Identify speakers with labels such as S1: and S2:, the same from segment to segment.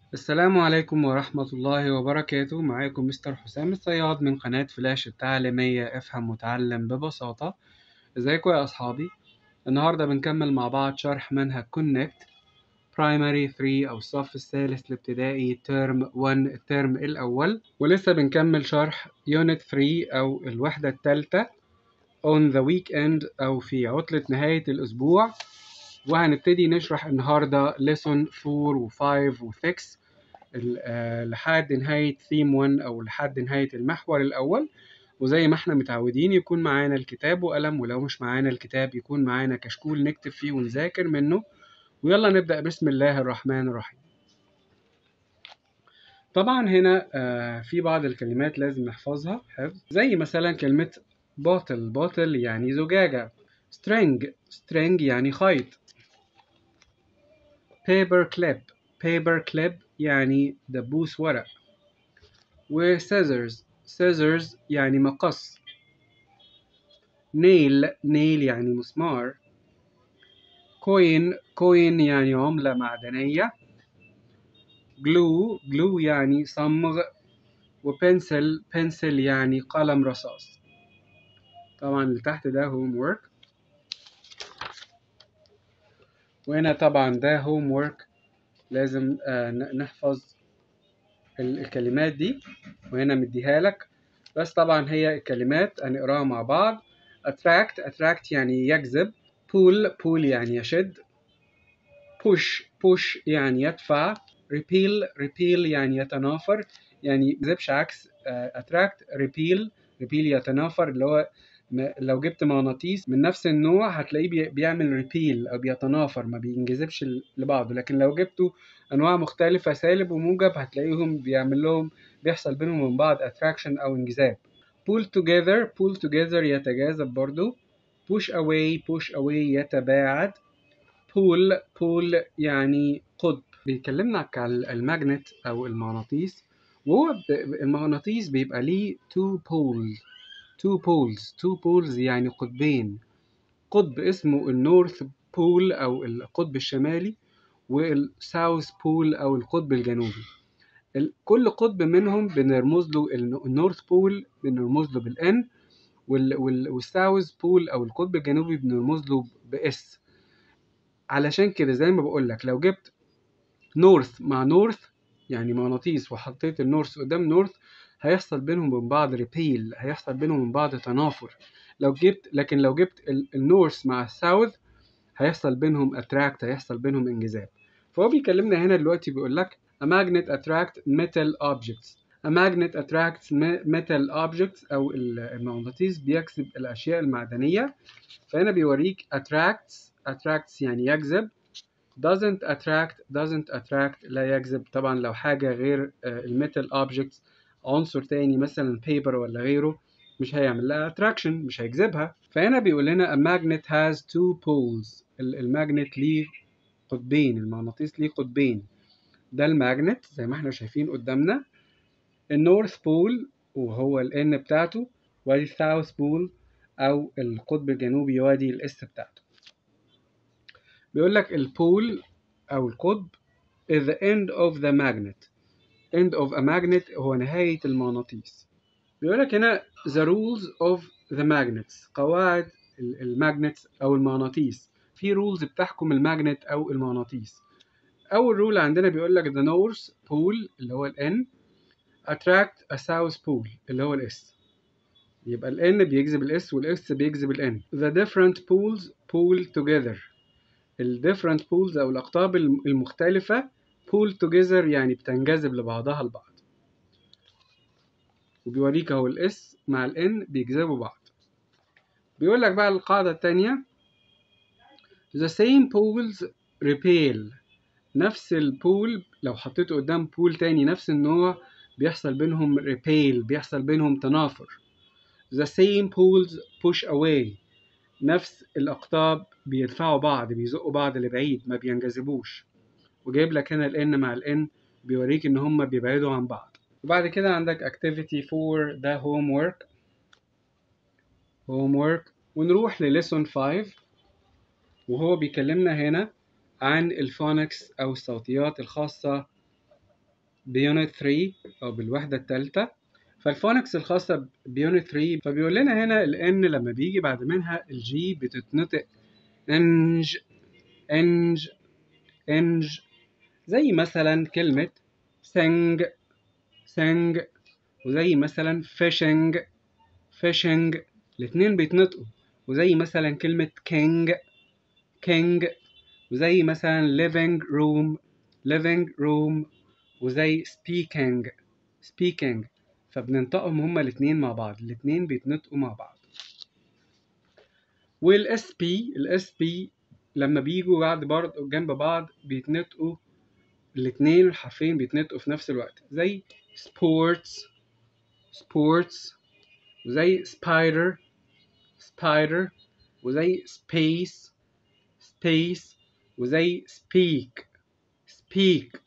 S1: السلام عليكم ورحمة الله وبركاته معاكم مستر حسام الصياد من قناة فلاش التعليمية افهم وتعلم ببساطة ازيكم يا أصحابي النهاردة بنكمل مع بعض شرح منهج كونكت برايمري 3 أو الصف الثالث الابتدائي ترم 1 الترم الأول ولسه بنكمل شرح يونت 3 أو الوحدة الثالثة on the weekend أو في عطلة نهاية الأسبوع وهنبتدي نشرح النهاردة lesson 4 و 5 و 6 لحد نهاية ثيم 1 أو لحد نهاية المحور الأول وزي ما احنا متعودين يكون معانا الكتاب وقلم ولو مش معانا الكتاب يكون معانا كشكول نكتب فيه ونذاكر منه ويلا نبدأ بسم الله الرحمن الرحيم طبعا هنا في بعض الكلمات لازم نحفظها حفظ زي مثلا كلمة بوتل بوتل يعني زجاجة string string يعني خيط paper clip paper clip يعني دبوس ورق و scissors scissors يعني مقص nail nail يعني مسمار coin coin يعني عملة معدنية glue glue يعني صمغ و pencil pencil يعني قلم رصاص طبعا اللي تحت ده homework وهنا طبعا ده homework لازم نحفظ الكلمات دي وهنا مديها لك بس طبعا هي الكلمات هنقراها مع بعض attract attract يعني يجذب pull pull يعني يشد push push يعني يدفع repel repel يعني يتنافر يعني يجذبش عكس attract repel repel يتنافر اللي هو لو جبت مغناطيس من نفس النوع هتلاقيه بيعمل ريبيل او بيتنافر ما بينجذبش لبعضه لكن لو جبته انواع مختلفه سالب وموجب هتلاقيهم بيعمل لهم بيحصل بينهم وبين بعض attraction او انجذاب pull together pull together يتجاذب برضو push away push away يتباعد pull pull يعني قطب بيكلمنا عن الماجنت او المغناطيس وهو المغناطيس بيبقى ليه two poles two poles two poles يعني قطبين قطب اسمه النورث بول أو القطب الشمالي والساوث بول أو القطب الجنوبي كل قطب منهم بنرمز له النورث بول بنرمز له بالان والساوث بول أو القطب الجنوبي بنرمز له باس علشان كده زي ما بقول لك لو جبت نورث مع نورث يعني مغناطيس وحطيت النورث قدام نورث هيحصل بينهم وبين بعض ريبيل هيحصل بينهم وبين بعض تنافر لو جبت لكن لو جبت النورث مع الساوث هيحصل بينهم اتراكت هيحصل بينهم انجذاب فهو بيكلمنا هنا دلوقتي بيقول لك a magnet attract metal objects a magnet attracts metal objects او المغناطيس بيجذب الاشياء المعدنيه فهنا بيوريك attracts attracts يعني يجذب doesn't attract doesn't attract لا يجذب طبعا لو حاجه غير الميتال objects عنصر تاني مثلا paper ولا غيره مش هيعمل لها attraction مش هيجذبها فهنا بيقول لنا a magnet has two poles الماجنت ليه قطبين المغناطيس ليه قطبين ده الماجنت زي ما احنا شايفين قدامنا النورث بول وهو ال N بتاعته وادي الساوث بول او القطب الجنوبي وادي الاس بتاعته بيقول لك البول او القطب is the end of the magnet end of a magnet هو نهاية المغناطيس بيقول لك هنا the rules of the magnets قواعد الماجنتس أو المغناطيس في رولز بتحكم الماجنت أو المغناطيس أول رول عندنا بيقول لك the north pole اللي هو ال N attract a south pole اللي هو ال S يبقى ال N بيجذب ال S وال S بيجذب ال N the different poles pull together ال different poles أو الأقطاب المختلفة pull together يعني بتنجذب لبعضها البعض وبيوريك اهو الاس مع الان بيجذبوا بعض بيقول لك بقى القاعدة التانية the same poles repel نفس البول لو حطيته قدام بول تاني نفس النوع بيحصل بينهم repel بيحصل بينهم تنافر the same poles push away نفس الأقطاب بيدفعوا بعض بيزقوا بعض لبعيد ما بينجذبوش وجايب لك هنا ال N مع ال N بيوريك إن هما بيبعدوا عن بعض وبعد كده عندك activity for the homework homework ونروح لليسون 5 وهو بيكلمنا هنا عن الفونكس أو الصوتيات الخاصة بيونت 3 أو بالوحدة الثالثة فالفونكس الخاصة بيونت 3 فبيقول لنا هنا ال N لما بيجي بعد منها الجي بتتنطق انج انج انج زي مثلا كلمة سنج سنج وزي مثلا فيشنج فيشنج الاتنين بيتنطقوا وزي مثلا كلمة كينج كينج وزي مثلا living room living room وزي speaking speaking فبننطقهم هما الاتنين مع بعض الاتنين بيتنطقوا مع بعض والاس بي الاس بي لما بيجوا بعد برضه جنب بعض بيتنطقوا الاتنين الحرفين بيتنطقوا في نفس الوقت زي sports sports وزي spider spider وزي space space وزي speak speak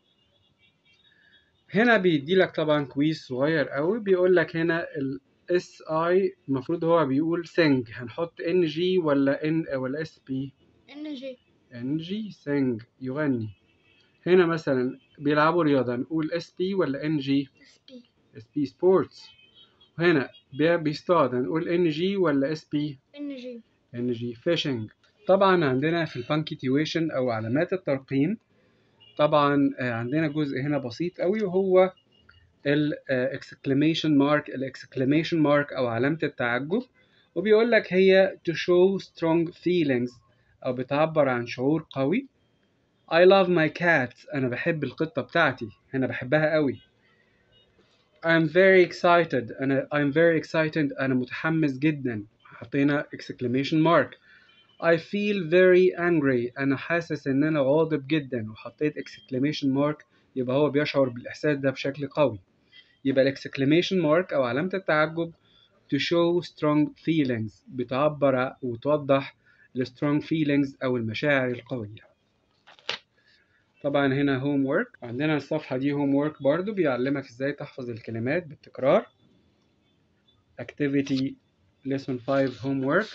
S1: هنا بيدي لك طبعا كويس صغير قوي بيقول لك هنا ال اس اي المفروض هو بيقول سنج هنحط ان جي ولا ان ولا اس بي
S2: ان جي
S1: ان جي سنج يغني هنا مثلا بيلعبوا رياضة نقول اس بي ولا ان جي
S2: اس بي
S1: اس بي سبورتس وهنا بي- بيصطاد هنقول ان جي ولا اس بي
S2: ان جي
S1: ان جي فيشنج طبعا عندنا في البانكيتيويشن او علامات الترقيم طبعا آه، عندنا جزء هنا بسيط قوي وهو الاكسكليميشن مارك الاكسكليميشن مارك او علامة التعجب وبيقول لك هي to show strong feelings او بتعبر عن شعور قوي I love my cat أنا بحب القطة بتاعتي أنا بحبها قوي I'm very excited أنا I'm very excited أنا متحمس جدا حطينا exclamation mark I feel very angry أنا حاسس إن أنا غاضب جدا وحطيت exclamation mark يبقى هو بيشعر بالإحساس ده بشكل قوي يبقى exclamation mark أو علامة التعجب to show strong feelings بتعبر وتوضح ال strong feelings أو المشاعر القوية طبعا هنا هوم ورك عندنا الصفحة دي هوم ورك برضو بيعلمك ازاي تحفظ الكلمات بالتكرار activity lesson 5 homework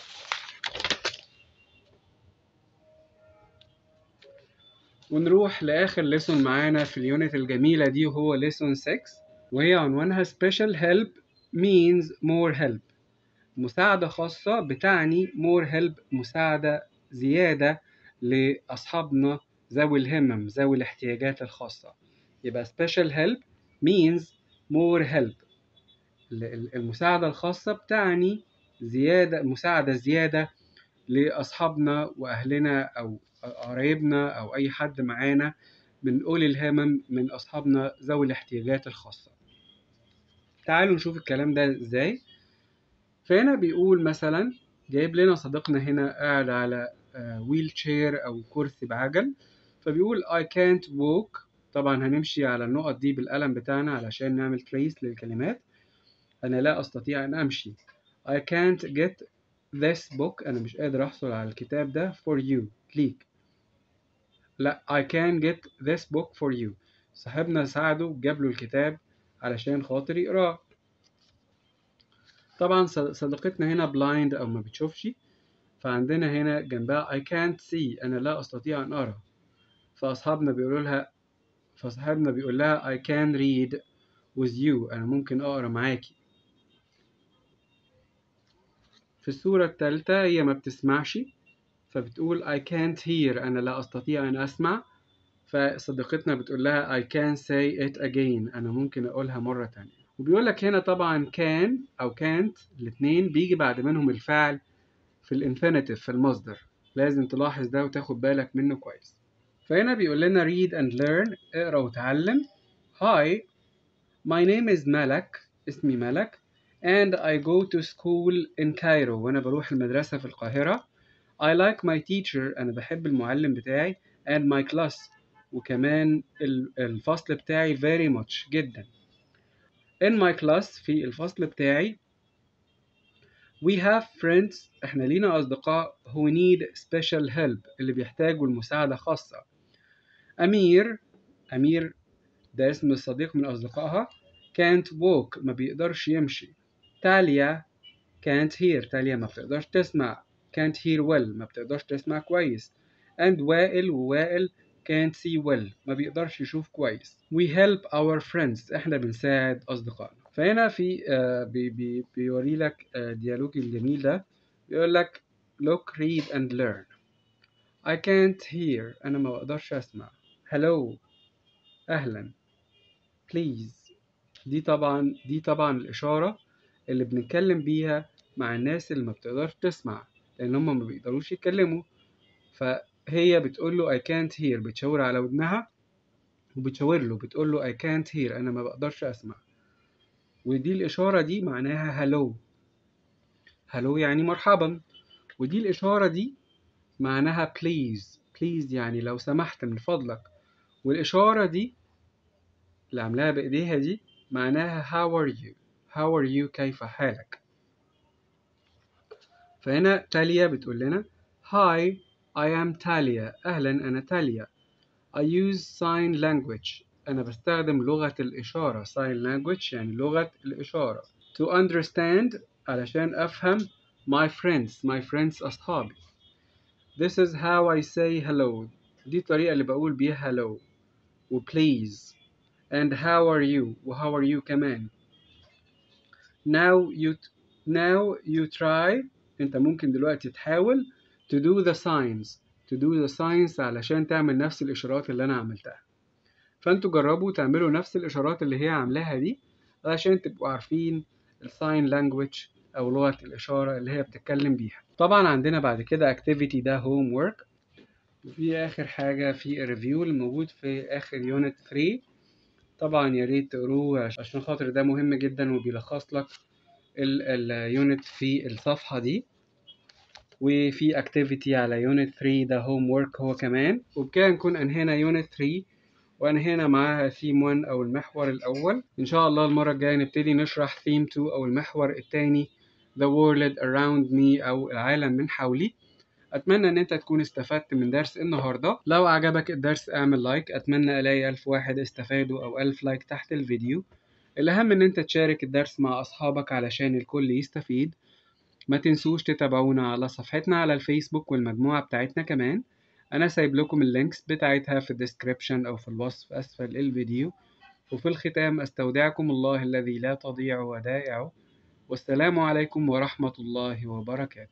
S1: ونروح لآخر ليسون معانا في اليونت الجميلة دي وهو ليسون 6 وهي عنوانها special help means more help مساعدة خاصة بتعني more help مساعدة زيادة لأصحابنا ذوي الهمم ذوي الاحتياجات الخاصة يبقى special help means more help ال- ال- المساعدة الخاصة بتعني زيادة مساعدة زيادة لأصحابنا وأهلنا أو قرايبنا أو أي حد معانا من أولي الهمم من أصحابنا ذوي الاحتياجات الخاصة تعالوا نشوف الكلام ده إزاي فهنا بيقول مثلا جايب لنا صديقنا هنا قاعد على ويل تشير أو كرسي بعجل فبيقول I can't walk طبعا هنمشي على النقط دي بالقلم بتاعنا علشان نعمل تريس للكلمات أنا لا أستطيع أن أمشي I can't get this book أنا مش قادر أحصل على الكتاب ده for you ليك لا I can get this book for you صاحبنا ساعده جاب له الكتاب علشان خاطر يقراه طبعا صد- صديقتنا هنا blind أو ما بتشوفش فعندنا هنا جنبها I can't see أنا لا أستطيع أن أرى فأصحابنا بيقولوا لها فصاحبنا بيقول لها I can read with you أنا ممكن أقرأ معاكي في الصورة التالتة هي ما بتسمعش فبتقول I can't hear أنا لا أستطيع أن أسمع فصديقتنا بتقول لها I can say it again أنا ممكن أقولها مرة تانية وبيقول لك هنا طبعا can أو can't الاتنين بيجي بعد منهم الفعل في الانفينيتيف في المصدر لازم تلاحظ ده وتاخد بالك منه كويس فهنا بيقول لنا read and learn اقرأ وتعلم Hi my name is ملك اسمي ملك and I go to school in Cairo وأنا بروح المدرسة في القاهرة I like my teacher أنا بحب المعلم بتاعي and my class وكمان ال- الفصل بتاعي very much جدا in my class في الفصل بتاعي we have friends احنا لينا أصدقاء who need special help اللي بيحتاجوا المساعدة خاصة أمير أمير ده اسم الصديق من أصدقائها can't walk ما بيقدرش يمشي تاليا can't hear تاليا ما بتقدرش تسمع can't hear well ما بتقدرش تسمع كويس and وائل ووائل can't see well ما بيقدرش يشوف كويس we help our friends احنا بنساعد اصدقائنا فهنا في آه بي بي بيوري لك آه ديالوج الجميل ده بيقول لك look read and learn I can't hear أنا ما بقدرش أسمع hello أهلا please دي طبعا دي طبعا الإشارة اللي بنتكلم بيها مع الناس اللي ما بتقدرش تسمع لأن هم ما بيقدروش يتكلموا فهي بتقول له I can't hear بتشاور على ودنها وبتشاور له بتقول له I can't hear أنا ما بقدرش أسمع ودي الإشارة دي معناها hello hello يعني مرحبا ودي الإشارة دي معناها please please يعني لو سمحت من فضلك والإشارة دي اللي عاملاها بإيديها دي معناها how are you how are you كيف حالك فهنا تاليا بتقول لنا Hi I am تاليا أهلا أنا تاليا I use sign language أنا بستخدم لغة الإشارة sign language يعني لغة الإشارة to understand علشان أفهم my friends my friends أصحابي This is how I say hello دي الطريقة اللي بقول بيها hello و please and how are you و how are you كمان now you now you try انت ممكن دلوقتي تحاول to do the signs to do the signs علشان تعمل نفس الإشارات اللي أنا عملتها فانتوا جربوا تعملوا نفس الإشارات اللي هي عاملاها دي علشان تبقوا عارفين الساين لانجويج أو لغة الإشارة اللي هي بتتكلم بيها طبعا عندنا بعد كده activity ده homework وفي آخر حاجة في الريفيو الموجود في آخر يونت 3 طبعا يا ريت تقروه عشان خاطر ده مهم جدا وبيلخص لك اليونت في الصفحة دي وفي اكتيفيتي على يونت 3 ده هوم ورك هو كمان وبكده نكون انهينا يونت 3 وانهينا معاها ثيم 1 او المحور الاول ان شاء الله المره الجايه نبتدي نشرح ثيم 2 او المحور الثاني The world around me او العالم من حولي اتمنى ان انت تكون استفدت من درس النهارده لو عجبك الدرس اعمل لايك اتمنى الاقي الف واحد استفادوا او الف لايك تحت الفيديو الاهم ان انت تشارك الدرس مع اصحابك علشان الكل يستفيد ما تنسوش تتابعونا على صفحتنا على الفيسبوك والمجموعة بتاعتنا كمان أنا سايب لكم اللينكس بتاعتها في الديسكريبشن أو في الوصف أسفل الفيديو وفي الختام أستودعكم الله الذي لا تضيع ودائعه والسلام عليكم ورحمة الله وبركاته